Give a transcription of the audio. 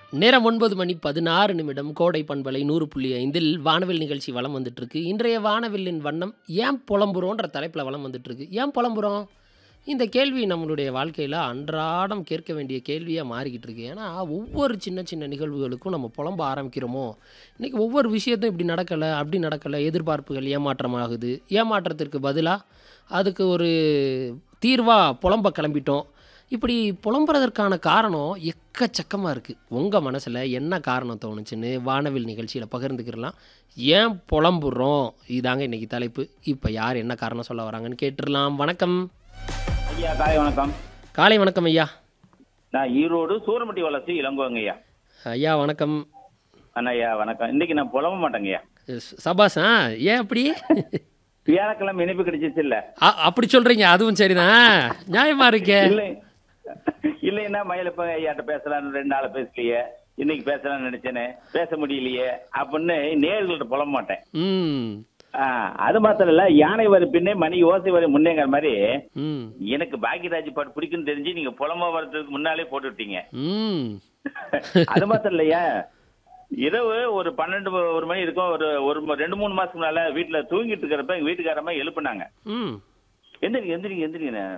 நேரம் ஒன்பது மணி பதினாறு நிமிடம் கோடை பண்பலை நூறு புள்ளி ஐந்தில் வானவில் நிகழ்ச்சி வலம் வந்துட்டு இருக்கு இன்றைய வானவில்லின் வண்ணம் ஏன் புலம்புறோன்ற தலைப்பில் வலம் வந்துட்டு இருக்கு ஏன் புலம்புறோம் இந்த கேள்வி நம்மளுடைய வாழ்க்கையில் அன்றாடம் கேட்க வேண்டிய கேள்வியாக மாறிக்கிட்டு இருக்கு ஏன்னா ஒவ்வொரு சின்ன சின்ன நிகழ்வுகளுக்கும் நம்ம புலம்ப ஆரம்பிக்கிறோமோ இன்றைக்கி ஒவ்வொரு விஷயத்தையும் இப்படி நடக்கலை அப்படி நடக்கலை எதிர்பார்ப்புகள் ஏமாற்றமாகுது ஏமாற்றத்திற்கு பதிலாக அதுக்கு ஒரு தீர்வாக புலம்ப கிளம்பிட்டோம் இப்படி புலம்புறதற்கான காரணம் எக்கச்சக்கமாக இருக்குது உங்கள் மனசில் என்ன காரணம் தோணுச்சுன்னு வானவில் நிகழ்ச்சியில் பகிர்ந்துக்கிறலாம் ஏன் புலம்புறோம் இதாங்க இன்னைக்கு தலைப்பு இப்போ யார் என்ன காரணம் சொல்ல வராங்கன்னு கேட்டுடலாம் வணக்கம் ஐயா காலை வணக்கம் காலை வணக்கம் ஐயா நான் ஈரோடு சூரமட்டி வளர்ச்சி இளங்கோங்க ஐயா ஐயா வணக்கம் அண்ணா ஐயா வணக்கம் இன்னைக்கு நான் புலம்ப மாட்டேங்க ஐயா ஸ்- சபாஸ் ஆ ஏன் அப்படி வியாழக்கிழமை இனிப்பு கிடைச்சிச்சு இல்ல அ- அப்படி சொல்கிறீங்க அதுவும் சரிதான் நியாயமா இருக்கே இல்லை இல்லைன்னா மயிலப்ப ஐயாட்ட பேசலாம்னு ரெண்டு நாள் பேசலையே இன்னைக்கு பேசலாம்னு நினைச்சேனே பேச முடியலையே அப்படின்னு நேர்கள்ட்ட புலம்ப மாட்டேன் ம் ஆ, அது மாத்திரம் இல்ல யானை வரும் பின்னே மணி ஓசை வரும் முன்னேங்கிற மாதிரி ம் எனக்கு பாக்கியராஜ் பாட்டு பிடிக்குன்னு தெரிஞ்சு நீங்க புலம்ப வர்றதுக்கு முன்னாலே போட்டு விட்டீங்க ம் அது மாத்திரம் இல்லையா இரவு ஒரு பன்னெண்டு ஒரு மணி இருக்கும் ஒரு ஒரு ம- ரெண்டு மூணு மாசத்துக்கு முன்னால வீட்டுல தூங்கிட்டு இருக்கிறப்ப எங்க வீட்டுக்காரமா எழுப்புனாங்க ம் எந்திரிங்க எந்திரிங்க எந்திரிங்க